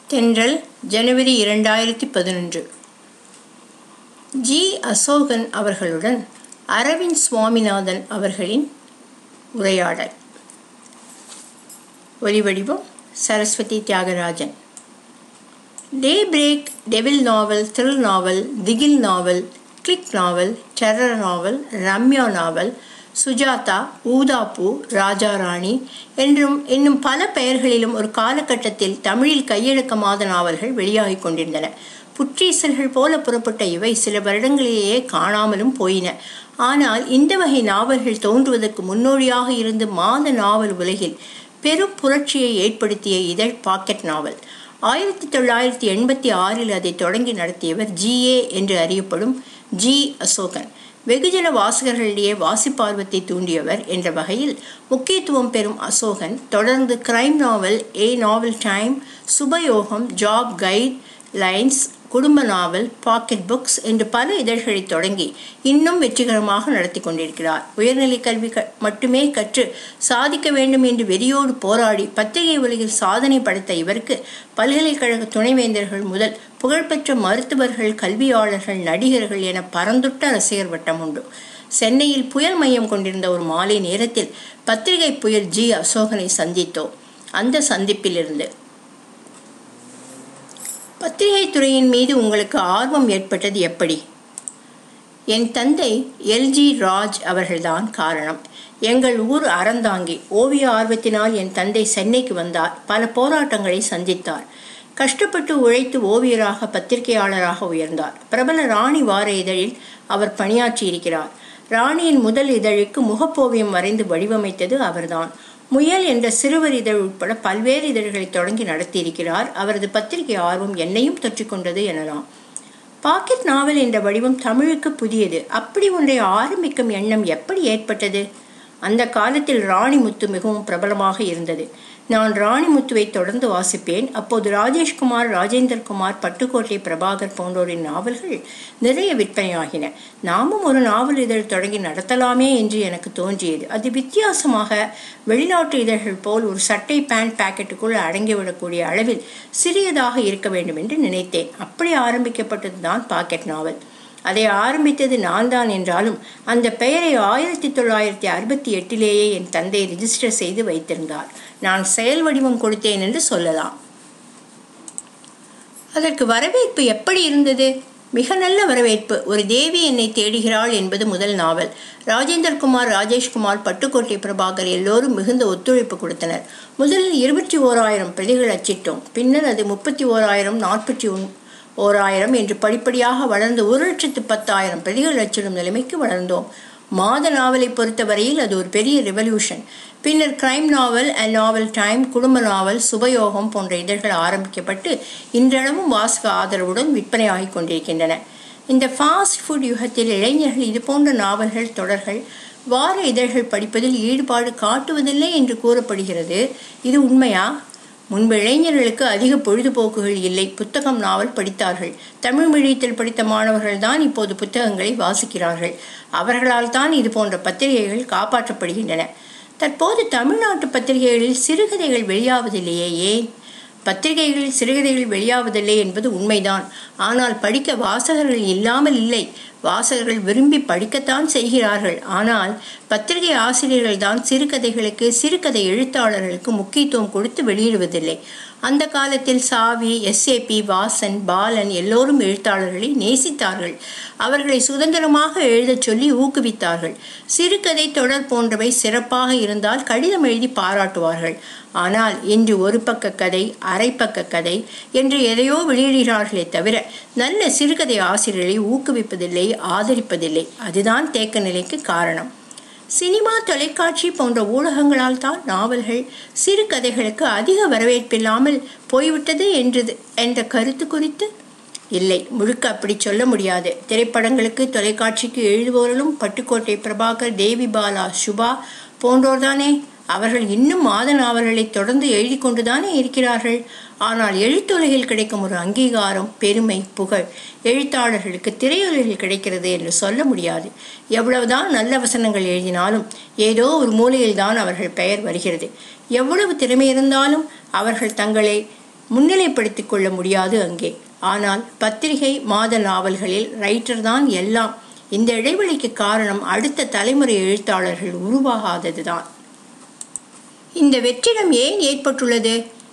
தென்றல் ஜனவரி இரண்டாயிரத்தி பதினொன்று ஜி அசோகன் அவர்களுடன் அரவிந்த் சுவாமிநாதன் அவர்களின் உரையாடல் ஒலிவடிவம் Saraswathi Thyagarajan day break devil novel thrill novel திகில் novel click novel terror novel Ramya novel Sujatha Oothappoo Rajarani என்றும் இன்னும் பல பெயர்களிலும் ஒரு காலகட்டத்தில் தமிழில் கையெழுக்கமாத நாவல்கள் வெளியாகிக் கொண்டிருந்தன புற்றீசல்கள் போல புறப்பட்ட இவை சில வருடங்களிலேயே காணாமலும் போயின ஆனால் இந்த வகை நாவல்கள் தோன்றுவதற்கு முன்னோடியாக இருந்து மாத நாவல் உலகில் பெரும் புரட்சியை ஏற்படுத்திய இதழ் பாக்கெட் நாவல் ஆயிரத்தி தொள்ளாயிரத்தி எண்பத்தி ஆறில் அதை தொடங்கி நடத்தியவர் ஜி ஏ என்று அறியப்படும் ஜி அசோகன் வெகுஜன வாசகர்களிடையே வாசிப்பார்வத்தை தூண்டியவர் என்ற வகையில் முக்கியத்துவம் பெறும் அசோகன் தொடர்ந்து crime novel a novel time Subhayogam job guidelines குடும்ப நாவல் பாக்கெட் புக்ஸ் என்று பல இதழ்களை தொடங்கி இன்னும் வெற்றிகரமாக நடத்தி கொண்டிருக்கிறார் உயர்நிலை கல்வி மட்டுமே கற்று சாதிக்க வேண்டும் என்று வெறியோடு போராடி பத்திரிகை உலகில் சாதனை படைத்த இவருக்கு பல்கலைக்கழக துணைவேந்தர்கள் முதல் புகழ்பெற்ற மருத்துவர்கள் கல்வியாளர்கள் நடிகர்கள் என பரந்துட்ட ரசிகர் வட்டம் உண்டு சென்னையில் புயல் மையம் கொண்டிருந்த ஒரு மாலை நேரத்தில் பத்திரிகை புயல் ஜி அசோகனை சந்தித்தோம் அந்த சந்திப்பிலிருந்து பத்திரிகை துறையின் மீது உங்களுக்கு ஆர்வம் ஏற்பட்டது எப்படி என் தந்தை எல்ஜி ராஜ் அவர்கள்தான் காரணம் எங்கள் ஊர் அறந்தாங்கி ஓவிய ஆர்வத்தினால் என் தந்தை சென்னைக்கு வந்தார் பல போராட்டங்களை சந்தித்தார் கஷ்டப்பட்டு உழைத்து ஓவியராக பத்திரிகையாளராக உயர்ந்தார் பிரபல ராணி வார இதழில் அவர் பணியாற்றி இருக்கிறார் ராணியின் முதல் இதழுக்கு முகப்போவியம் வரைந்து வடிவமைத்தது அவர்தான் முயல் என்ற சிறுவர் இதழ் உட்பட பல்வேறு இதழ்களை தொடங்கி நடத்தியிருக்கிறார் அவரது பத்திரிகை ஆர்வம் என்னையும் தொற்றிக்கொண்டது எனலாம் பாக்கெட் நாவல் என்ற வடிவம் தமிழுக்கு புதியது அப்படி ஒன்றை ஆரம்பிக்கும் எண்ணம் எப்படி ஏற்பட்டது அந்த காலத்தில் ராணிமுத்து மிகவும் பிரபலமாக இருந்தது நான் ராணிமுத்துவை தொடர்ந்து வாசிப்பேன் அப்போது ராஜேஷ்குமார் ராஜேந்தர்குமார் பட்டுக்கோட்டை பிரபாகர் போன்றோரின் நாவல்கள் நிறைய விற்பனையாகின நாமும் ஒரு நாவல் இதழ் தொடங்கி நடத்தலாமே என்று எனக்கு தோன்றியது அது வித்தியாசமாக வெளிநாட்டு இதழ்கள் போல் ஒரு சட்டை பேண்ட் பாக்கெட்டுக்குள் அடங்கிவிடக்கூடிய அளவில் சிறியதாக இருக்க வேண்டும் என்று நினைத்தேன் அப்படி ஆரம்பிக்கப்பட்டது தான் பாக்கெட் நாவல் அதை ஆரம்பித்தது நான் தான் என்றாலும் அந்த பெயரை ஆயிரத்தி தொள்ளாயிரத்தி அறுபத்தி எட்டிலேயே என் தந்தை ரிஜிஸ்டர் செய்து வைத்திருந்தார் நான் செயல் வடிவம் கொடுத்தேன் என்று சொல்லலாம் அதற்கு வரவேற்பு எப்படி இருந்தது மிக நல்ல வரவேற்பு ஒரு தேவி என்னை தேடுகிறாள் என்பது முதல் நாவல் ராஜேந்தர்குமார் ராஜேஷ்குமார் பட்டுக்கோட்டை பிரபாகர் எல்லோரும் மிகுந்த ஒத்துழைப்பு கொடுத்தனர் முதலில் இருபத்தி ஓராயிரம் பிரதிகள் அச்சிட்டோம் பின்னர் அது முப்பத்தி ஓராயிரம் நாற்பத்தி ஒன் ஓராயிரம் என்று படிப்படியாக வளர்ந்து ஒரு லட்சத்து பத்தாயிரம் பிரதிகள் அச்சிடும் நிலைமைக்கு வளர்ந்தோம் மாத நாவலை பொறுத்தவரையில் அது ஒரு பெரிய ரெவல்யூஷன் பின்னர் crime novel and novel time குடும்ப நாவல் சுபயோகம் போன்ற இதழ்கள் ஆரம்பிக்கப்பட்டு இன்றளவும் வாசக ஆதரவுடன் விற்பனையாகி கொண்டிருக்கின்றன இந்த ஃபாஸ்ட் ஃபுட் யுகத்தில் இளைஞர்கள் இது போன்ற நாவல்கள் தொடர்கள் வார இதழ்கள் படிப்பதில் ஈடுபாடு காட்டுவதில்லை என்று கூறப்படுகிறது இது உண்மையா முன்பு இளைஞர்களுக்கு அதிக பொழுதுபோக்குகள் இல்லை புத்தகம் நாவல் படித்தார்கள் தமிழ் மீடியத்தில் படித்த மாணவர்கள் தான் இப்போது புத்தகங்களை வாசிக்கிறார்கள் அவர்களால் தான் இது போன்ற பத்திரிகைகள் காப்பாற்றப்படுகின்றன தற்போது தமிழ்நாட்டு பத்திரிகைகளில் சிறுகதைகள் வெளியாவதில்லையே ஏன் பத்திரிகைகளில் சிறுகதைகள் வெளியாவதில்லை என்பது உண்மைதான் ஆனால் படிக்க வாசகர்கள் இல்லாமல் இல்லை வாசகர்கள் விரும்பி படிக்கத்தான் செய்கிறார்கள் ஆனால் பத்திரிகை ஆசிரியர்கள் தான் சிறுகதைகளுக்கு சிறுகதை எழுத்தாளர்களுக்கு முக்கியத்துவம் கொடுத்து வெளியிடுவதில்லை அந்த காலத்தில் சாவி எஸ்ஏபி வாசன் பாலன் எல்லோரும் எழுத்தாளர்களை நேசித்தார்கள் அவர்களை சுதந்திரமாக எழுதச் சொல்லி ஊக்குவித்தார்கள் சிறுகதை தொடர் போன்றவை சிறப்பாக இருந்தால் கடிதம் எழுதி பாராட்டுவார்கள் ஆனால் இன்று ஒரு பக்க கதை அரை பக்க கதை என்று எதையோ வெளியிடுகிறார்களே தவிர நல்ல சிறுகதை ஆசிரியர்களை ஊக்குவிப்பதில்லை ஆதரிப்பதில்லை அதுதான் தேக்க நிலைக்கு காரணம் சினிமா தொலைக்காட்சி போன்ற ஊடகங்களால் தான் நாவல்கள் சிறுகதைகளுக்கு அதிக வரவேற்பில்லாமல் போய்விட்டது என்றது என்ற கருத்து குறித்து இல்லை முழுக்க அப்படி சொல்ல முடியாது திரைப்படங்களுக்கு தொலைக்காட்சிக்கு எழுதுபவர்களும் பட்டுக்கோட்டை பிரபாகர் தேவி பாலா சுபா போன்றோர்தானே அவர்கள் இன்னும் மாத நாவல்களை தொடர்ந்து எழுதி கொண்டுதானே இருக்கிறார்கள் ஆனால் எழுத்துலகில் கிடைக்கும் ஒரு அங்கீகாரம் பெருமை புகழ் எழுத்தாளர்களுக்கு திரையுலகில் கிடைக்கிறது என்று சொல்ல முடியாது எவ்வளவுதான் நல்ல வசனங்கள் எழுதினாலும் ஏதோ ஒரு மூலையில் தான் அவர்கள் பெயர் வருகிறது எவ்வளவு திறமை இருந்தாலும் அவர்கள் தங்களை முன்னிலைப்படுத்திக் கொள்ள முடியாது அங்கே ஆனால் பத்திரிகை மாத நாவல்களில் ரைட்டர் தான் எல்லாம் இந்த இடைவெளிக்கு காரணம் அடுத்த தலைமுறை எழுத்தாளர்கள் உருவாகாததுதான் இந்த வெற்றிடம் ஏன் ஏற்பட்டுள்ளது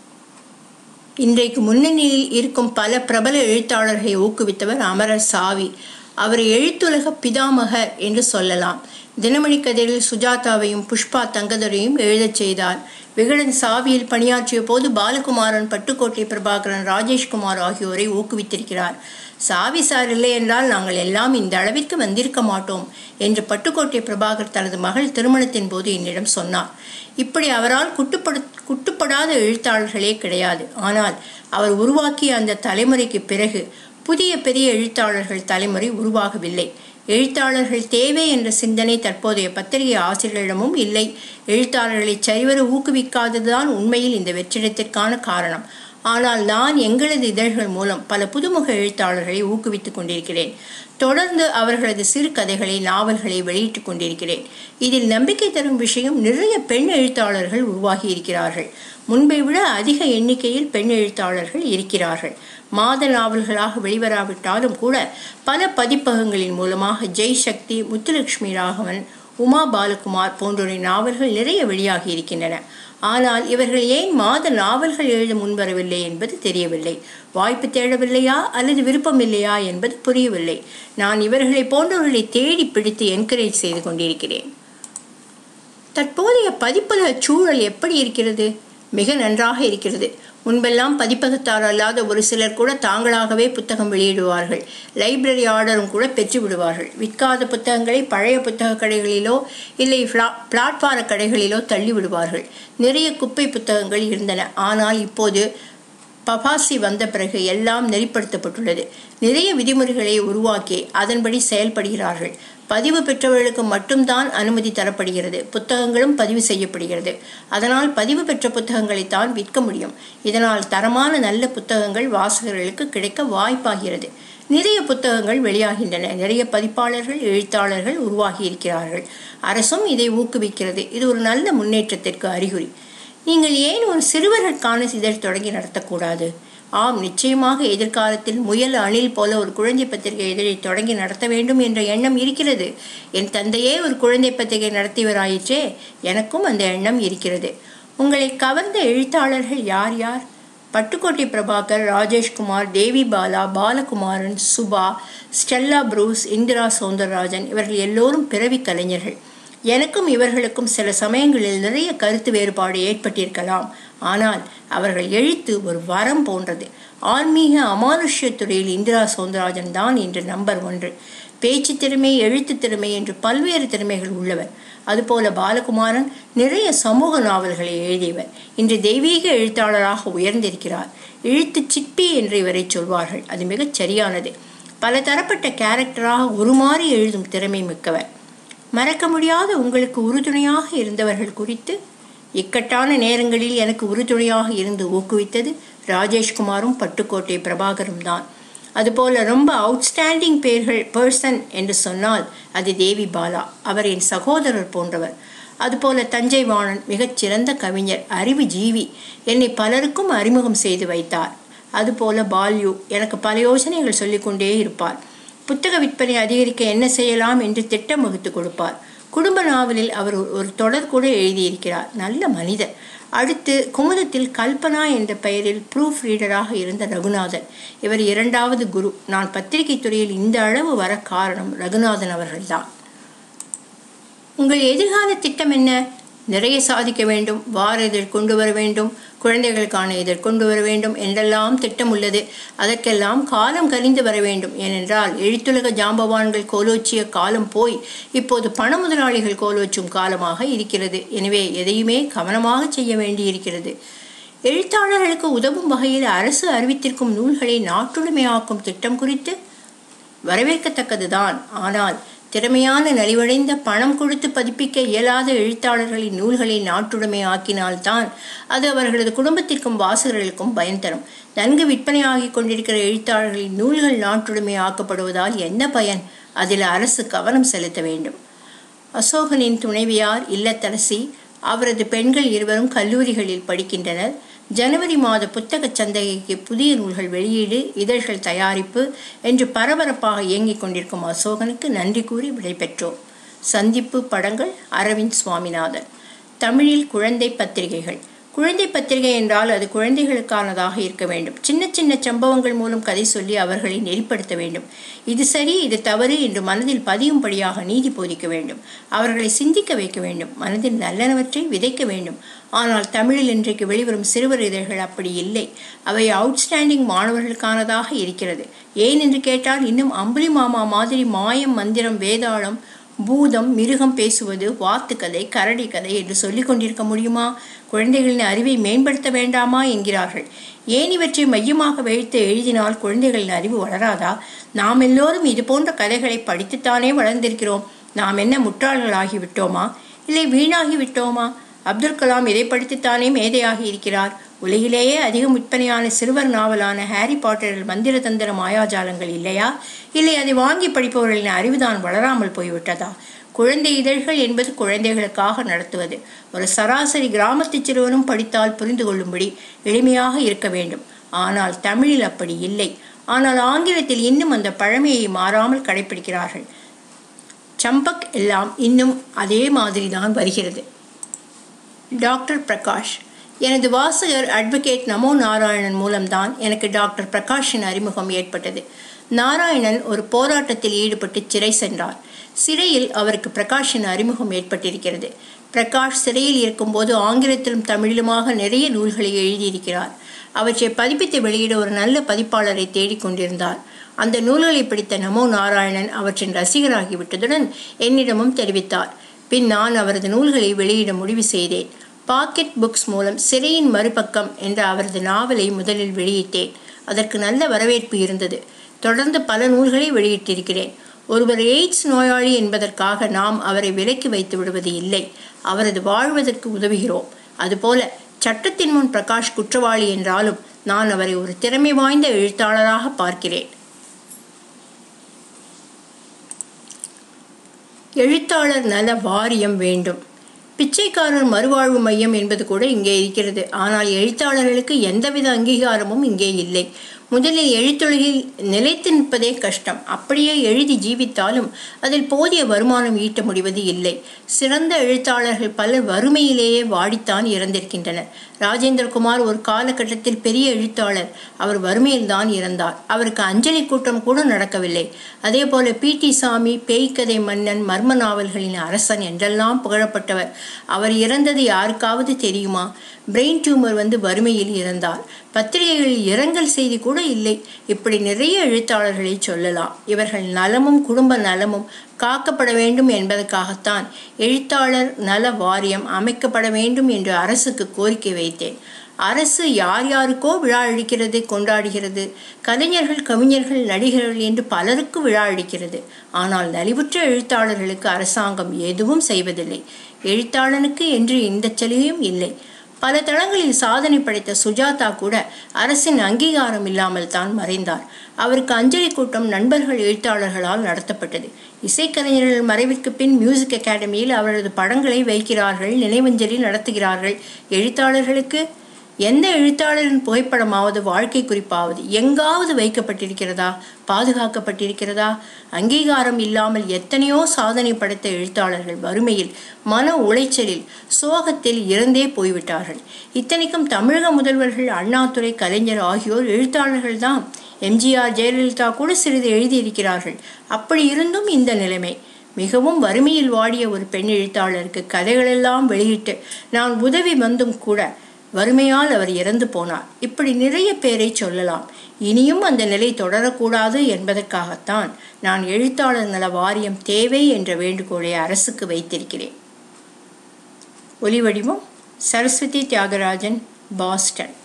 இன்றைக்கு முன்னணியில் இருக்கும் பல பிரபல எழுத்தாளர்களை ஊக்குவித்தவர் அமரர் சாவி அவரை எழுத்துலக பிதாமகர் என்று சொல்லலாம் தினமணி கதையில் சுஜாதாவையும் புஷ்பா தங்கதரையும் எழுதச் செய்தார் விகடன் சாவியில் பணியாற்றிய போது பாலகுமாரன் பட்டுக்கோட்டை பிரபாகரன் ராஜேஷ்குமார் ஆகியோரை ஊக்குவித்திருக்கிறார் சாவி சார் இல்லை என்றால் நாங்கள் எல்லாம் இந்த அளவிற்கு வந்திருக்க மாட்டோம் என்று பட்டுக்கோட்டை பிரபாகர் தனது மகள் திருமணத்தின் போது என்னிடம் சொன்னார் இப்படி அவரால் குட்டுப்படு குட்டுப்படாத எழுத்தாளர்களே கிடையாது ஆனால் அவர் உருவாக்கிய அந்த தலைமுறைக்கு பிறகு புதிய பெரிய எழுத்தாளர்கள் தலைமுறை உருவாகவில்லை எழுத்தாளர்கள் தேவை என்ற சிந்தனை தற்போதைய பத்திரிகை ஆசிரியர்களிடமும் இல்லை எழுத்தாளர்களை சரிவர ஊக்குவிக்காததுதான் உண்மையில் இந்த வெற்றிடத்திற்கான காரணம் ஆனால் நான் எங்களது இதழ்கள் மூலம் பல புதுமுக எழுத்தாளர்களை ஊக்குவித்துக் கொண்டிருக்கிறேன் தொடர்ந்து அவர்களது சிறுகதைகளை நாவல்களை வெளியிட்டுக் கொண்டிருக்கிறேன் இதில் நம்பிக்கை தரும் விஷயம் நிறைய பெண் எழுத்தாளர்கள் உருவாகி இருக்கிறார்கள் முன்பை விட அதிக எண்ணிக்கையில் பெண் எழுத்தாளர்கள் இருக்கிறார்கள் மாத நாவல்களாக வெளிவராவிட்டாலும் கூட பல பதிப்பகங்களின் மூலமாக ஜெய் சக்தி முத்துலட்சுமி ராகவன் உமா பாலகுமார் போன்றோரின் நாவல்கள் நிறைய வெளியாகி இருக்கின்றன ஆனால் இவர்கள் ஏன் மாத நாவல்கள் எழுத முன்வரவில்லை என்பது தெரியவில்லை வாய்ப்பு தேடவில்லையா அல்லது விருப்பம் இல்லையா என்பது புரியவில்லை நான் இவர்களை போன்றவர்களை தேடி பிடித்து என்கரேஜ் செய்து கொண்டிருக்கிறேன் தற்போதைய பதிப்பக சூழல் எப்படி இருக்கிறது மிக நன்றாக இருக்கிறது முன்பெல்லாம் பதிப்பகத்தார் அல்லாத ஒரு சிலர் கூட தாங்களாகவே புத்தகம் வெளியிடுவார்கள் லைப்ரரி ஆர்டரும் கூட பெற்று விடுவார்கள் விற்காத புத்தகங்களை பழைய புத்தக கடைகளிலோ இல்லை பிளாட்பார கடைகளிலோ தள்ளி விடுவார்கள் நிறைய குப்பை புத்தகங்கள் இருந்தன ஆனால் இப்போது பபாசி வந்த பிறகு எல்லாம் நெறிப்படுத்தப்பட்டுள்ளது நிறைய விதிமுறைகளை உருவாக்கி அதன்படி செயல்படுகிறார்கள் பதிவு பெற்றவர்களுக்கு மட்டும்தான் அனுமதி தரப்படுகிறது புத்தகங்களும் பதிவு செய்யப்படுகிறது அதனால் பதிவு பெற்ற புத்தகங்களைத்தான் விற்க முடியும் இதனால் தரமான நல்ல புத்தகங்கள் வாசகர்களுக்கு கிடைக்க வாய்ப்பாகிறது நிறைய புத்தகங்கள் வெளியாகின்றன நிறைய பதிப்பாளர்கள் எழுத்தாளர்கள் உருவாகி இருக்கிறார்கள் அரசும் இதை ஊக்குவிக்கிறது இது ஒரு நல்ல முன்னேற்றத்திற்கு அறிகுறி நீங்கள் ஏன் ஒரு சிறுவர்களுக்கான இதழ் தொடங்கி நடத்தக்கூடாது ஆம் நிச்சயமாக எதிர்காலத்தில் முயல் அணில் போல ஒரு குழந்தை பத்திரிகை இதழை தொடங்கி நடத்த வேண்டும் என்ற எண்ணம் இருக்கிறது என் தந்தையே ஒரு குழந்தை பத்திரிகை நடத்தியவராயிற்றே எனக்கும் அந்த எண்ணம் இருக்கிறது உங்களை கவர்ந்த எழுத்தாளர்கள் யார் யார் பட்டுக்கோட்டை பிரபாகர் ராஜேஷ்குமார் தேவி பாலா பாலகுமாரன் சுபா ஸ்டெல்லா ப்ரூஸ் இந்திரா சௌந்தரராஜன் இவர்கள் எல்லோரும் பிறவி கலைஞர்கள் எனக்கும் இவர்களுக்கும் சில சமயங்களில் நிறைய கருத்து வேறுபாடு ஏற்பட்டிருக்கலாம் ஆனால் அவர்கள் எழுத்து ஒரு வரம் போன்றது ஆன்மீக அமானுஷ்ய துறையில் இந்திரா சௌந்தரராஜன் தான் இன்று நம்பர் ஒன்று பேச்சு திறமை எழுத்து திறமை என்று பல்வேறு திறமைகள் உள்ளவர் அதுபோல பாலகுமாரன் நிறைய சமூக நாவல்களை எழுதியவர் இன்று தெய்வீக எழுத்தாளராக உயர்ந்திருக்கிறார் எழுத்து சிற்பி என்று இவரை சொல்வார்கள் அது மிகச் சரியானது பல தரப்பட்ட கேரக்டராக உருமாறி எழுதும் திறமை மிக்கவர் மறக்க முடியாத உங்களுக்கு உறுதுணையாக இருந்தவர்கள் குறித்து இக்கட்டான நேரங்களில் எனக்கு உறுதுணையாக இருந்து ஊக்குவித்தது ராஜேஷ்குமாரும் பட்டுக்கோட்டை பிரபாகரும் தான் அதுபோல ரொம்ப அவுட்ஸ்டாண்டிங் பேர்கள் பர்சன் என்று சொன்னால் அது தேவி பாலா அவர் என் சகோதரர் போன்றவர் அதுபோல தஞ்சை வாணன் மிகச்சிறந்த கவிஞர் அறிவு ஜீவி என்னை பலருக்கும் அறிமுகம் செய்து வைத்தார் அதுபோல பால்யூ எனக்கு பல யோசனைகள் சொல்லிக்கொண்டே இருப்பார் புத்தக விற்பனை அதிகரிக்க என்ன செய்யலாம் என்று திட்டம் வகுத்து கொடுப்பார் குடும்ப நாவலில் அவர் ஒரு தொடர் கூட எழுதியிருக்கிறார் நல்ல மனிதர் அடுத்து குமுதத்தில் கல்பனா என்ற பெயரில் ப்ரூஃப் ரீடராக இருந்த ரகுநாதன் இவர் இரண்டாவது குரு நான் பத்திரிகை துறையில் இந்த அளவு வர காரணம் ரகுநாதன் அவர்கள்தான் உங்கள் எதிர்கால திட்டம் என்ன நிறைய சாதிக்க வேண்டும் வார இதழ் கொண்டு வர வேண்டும் குழந்தைகளுக்கான இதழ் கொண்டு வர வேண்டும் என்றெல்லாம் திட்டம் உள்ளது அதற்கெல்லாம் காலம் கலிந்து வர வேண்டும் ஏனென்றால் எழுத்துலக ஜாம்பவான்கள் கோலோச்சிய காலம் போய் இப்போது பண முதலாளிகள் கோலோச்சும் காலமாக இருக்கிறது எனவே எதையுமே கவனமாக செய்ய வேண்டியிருக்கிறது எழுத்தாளர்களுக்கு உதவும் வகையில் அரசு அறிவித்திருக்கும் நூல்களை நாட்டுடைமையாக்கும் திட்டம் குறித்து வரவேற்கத்தக்கதுதான் ஆனால் திறமையான நலிவடைந்த பணம் கொடுத்து பதிப்பிக்க இயலாத எழுத்தாளர்களின் நூல்களை நாட்டுடைமை ஆக்கினால்தான் அது அவர்களது குடும்பத்திற்கும் வாசகர்களுக்கும் பயன் தரும் நன்கு விற்பனையாகி கொண்டிருக்கிற எழுத்தாளர்களின் நூல்கள் நாட்டுடைமை ஆக்கப்படுவதால் என்ன பயன் அதில் அரசு கவனம் செலுத்த வேண்டும் அசோகனின் துணைவியார் இல்லத்தரசி அவரது பெண்கள் இருவரும் கல்லூரிகளில் படிக்கின்றனர் ஜனவரி மாத புத்தகச் சந்தைக்கு புதிய நூல்கள் வெளியீடு இதழ்கள் தயாரிப்பு என்று பரபரப்பாக இயங்கிக் கொண்டிருக்கும் அசோகனுக்கு நன்றி கூறி விடைபெற்றோம் சந்திப்பு படங்கள் அரவிந்த் சுவாமிநாதன் தமிழில் குழந்தை பத்திரிகைகள் குழந்தை பத்திரிகை என்றால் அது குழந்தைகளுக்கானதாக இருக்க வேண்டும் சின்ன சின்ன சம்பவங்கள் மூலம் கதை சொல்லி அவர்களை நெறிப்படுத்த வேண்டும் இது சரி இது தவறு என்று மனதில் பதியும்படியாக நீதி போதிக்க வேண்டும் அவர்களை சிந்திக்க வைக்க வேண்டும் மனதில் நல்லனவற்றை விதைக்க வேண்டும் ஆனால் தமிழில் இன்றைக்கு வெளிவரும் சிறுவர் இதழ்கள் அப்படி இல்லை அவை அவுட்ஸ்டாண்டிங் மாணவர்களுக்கானதாக இருக்கிறது ஏன் என்று கேட்டால் இன்னும் அம்புலி மாமா மாதிரி மாயம் மந்திரம் வேதாளம் பூதம் மிருகம் பேசுவது வாத்து கதை கரடி கதை என்று சொல்லிக் கொண்டிருக்க முடியுமா குழந்தைகளின் அறிவை மேம்படுத்த வேண்டாமா என்கிறார்கள் ஏன் இவற்றை மையமாக வைத்து எழுதினால் குழந்தைகளின் அறிவு வளராதா நாம் எல்லோரும் இது போன்ற கதைகளை படித்துத்தானே வளர்ந்திருக்கிறோம் நாம் என்ன முட்டாள்களாகி விட்டோமா இல்லை வீணாகி விட்டோமா அப்துல் கலாம் இதை படித்துத்தானே மேதையாகி இருக்கிறார் உலகிலேயே அதிகம் விற்பனையான சிறுவர் நாவலான ஹாரி பாட்டரில் மந்திர தந்திர மாயாஜாலங்கள் இல்லையா இல்லை அதை வாங்கி படிப்பவர்களின் அறிவுதான் வளராமல் போய்விட்டதா குழந்தை இதழ்கள் என்பது குழந்தைகளுக்காக நடத்துவது ஒரு சராசரி கிராமத்து சிறுவனும் படித்தால் புரிந்து கொள்ளும்படி எளிமையாக இருக்க வேண்டும் ஆனால் தமிழில் அப்படி இல்லை ஆனால் ஆங்கிலத்தில் இன்னும் அந்த பழமையை மாறாமல் கடைபிடிக்கிறார்கள் சம்பக் எல்லாம் இன்னும் அதே மாதிரி தான் வருகிறது டாக்டர் பிரகாஷ் எனது வாசகர் அட்வொகேட் நமோ நாராயணன் மூலம்தான் எனக்கு டாக்டர் பிரகாஷின் அறிமுகம் ஏற்பட்டது நாராயணன் ஒரு போராட்டத்தில் ஈடுபட்டு சிறை சென்றார் சிறையில் அவருக்கு பிரகாஷின் அறிமுகம் ஏற்பட்டிருக்கிறது பிரகாஷ் சிறையில் இருக்கும்போது ஆங்கிலத்திலும் தமிழிலுமாக நிறைய நூல்களை எழுதியிருக்கிறார் அவற்றை பதிப்பித்து வெளியிட ஒரு நல்ல பதிப்பாளரை தேடிக்கொண்டிருந்தார் அந்த நூல்களை படித்த நமோ நாராயணன் அவற்றின் ரசிகராகிவிட்டதுடன் என்னிடமும் தெரிவித்தார் பின் நான் அவரது நூல்களை வெளியிட முடிவு செய்தேன் பாக்கெட் புக்ஸ் மூலம் சிறையின் மறுபக்கம் என்ற அவரது நாவலை முதலில் வெளியிட்டேன் அதற்கு நல்ல வரவேற்பு இருந்தது தொடர்ந்து பல நூல்களை வெளியிட்டிருக்கிறேன் ஒருவர் எய்ட்ஸ் நோயாளி என்பதற்காக நாம் அவரை விலக்கி வைத்து விடுவது இல்லை அவரது வாழ்வதற்கு உதவுகிறோம் அதுபோல சட்டத்தின் முன் பிரகாஷ் குற்றவாளி என்றாலும் நான் அவரை ஒரு திறமை வாய்ந்த எழுத்தாளராக பார்க்கிறேன் எழுத்தாளர் நல வாரியம் வேண்டும் பிச்சைக்காரர் மறுவாழ்வு மையம் என்பது கூட இங்கே இருக்கிறது ஆனால் எழுத்தாளர்களுக்கு எந்தவித அங்கீகாரமும் இங்கே இல்லை முதலில் எழுத்துலகில் நிலைத்து நிற்பதே கஷ்டம் அப்படியே எழுதி ஜீவித்தாலும் அதில் போதிய வருமானம் ஈட்ட முடிவது இல்லை சிறந்த எழுத்தாளர்கள் பலர் வறுமையிலேயே வாடித்தான் இறந்திருக்கின்றனர் ராஜேந்திரகுமார் ஒரு காலகட்டத்தில் பெரிய எழுத்தாளர் அவர் வறுமையில்தான் இறந்தார் அவருக்கு அஞ்சலி கூட்டம் கூட நடக்கவில்லை அதே போல பி டி சாமி பேய்க்கதை மன்னன் மர்ம நாவல்களின் அரசன் என்றெல்லாம் புகழப்பட்டவர் அவர் இறந்தது யாருக்காவது தெரியுமா பிரெயின் டியூமர் வந்து வறுமையில் இறந்தார் பத்திரிகைகளில் இரங்கல் செய்தி கூட இல்லை இப்படி நிறைய எழுத்தாளர்களை சொல்லலாம் இவர்கள் நலமும் குடும்ப நலமும் காக்கப்பட வேண்டும் என்பதற்காகத்தான் எழுத்தாளர் நல வாரியம் அமைக்கப்பட வேண்டும் என்று அரசுக்கு கோரிக்கை வைத்தேன் அரசு யார் யாருக்கோ விழா அளிக்கிறது கொண்டாடுகிறது கலைஞர்கள் கவிஞர்கள் நடிகர்கள் என்று பலருக்கு விழா அளிக்கிறது ஆனால் நலிவுற்ற எழுத்தாளர்களுக்கு அரசாங்கம் எதுவும் செய்வதில்லை எழுத்தாளனுக்கு என்று இந்த சலுகையும் இல்லை பல தளங்களில் சாதனை படைத்த சுஜாதா கூட அரசின் அங்கீகாரம் இல்லாமல் தான் மறைந்தார் அவருக்கு அஞ்சலி கூட்டம் நண்பர்கள் எழுத்தாளர்களால் நடத்தப்பட்டது இசைக்கலைஞர்கள் மறைவிற்கு பின் மியூசிக் அகாடமியில் அவரது படங்களை வைக்கிறார்கள் நினைவஞ்சலி நடத்துகிறார்கள் எழுத்தாளர்களுக்கு எந்த எழுத்தாளரின் புகைப்படமாவது வாழ்க்கை குறிப்பாவது எங்காவது வைக்கப்பட்டிருக்கிறதா பாதுகாக்கப்பட்டிருக்கிறதா அங்கீகாரம் இல்லாமல் எத்தனையோ சாதனை படைத்த எழுத்தாளர்கள் வறுமையில் மன உளைச்சலில் சோகத்தில் இறந்தே போய்விட்டார்கள் இத்தனைக்கும் தமிழக முதல்வர்கள் அண்ணாதுரை கலைஞர் ஆகியோர் எழுத்தாளர்கள் தான் எம்ஜிஆர் ஜெயலலிதா கூட சிறிது எழுதியிருக்கிறார்கள் அப்படி இருந்தும் இந்த நிலைமை மிகவும் வறுமையில் வாடிய ஒரு பெண் எழுத்தாளருக்கு கதைகளெல்லாம் வெளியிட்டு நான் உதவி வந்தும் கூட வறுமையால் அவர் இறந்து போனார் இப்படி நிறைய பேரை சொல்லலாம் இனியும் அந்த நிலை தொடரக்கூடாது என்பதற்காகத்தான் நான் எழுத்தாளர் நல வாரியம் தேவை என்ற வேண்டுகோளை அரசுக்கு வைத்திருக்கிறேன் ஒலிவடிவம் சரஸ்வதி தியாகராஜன் பாஸ்டன்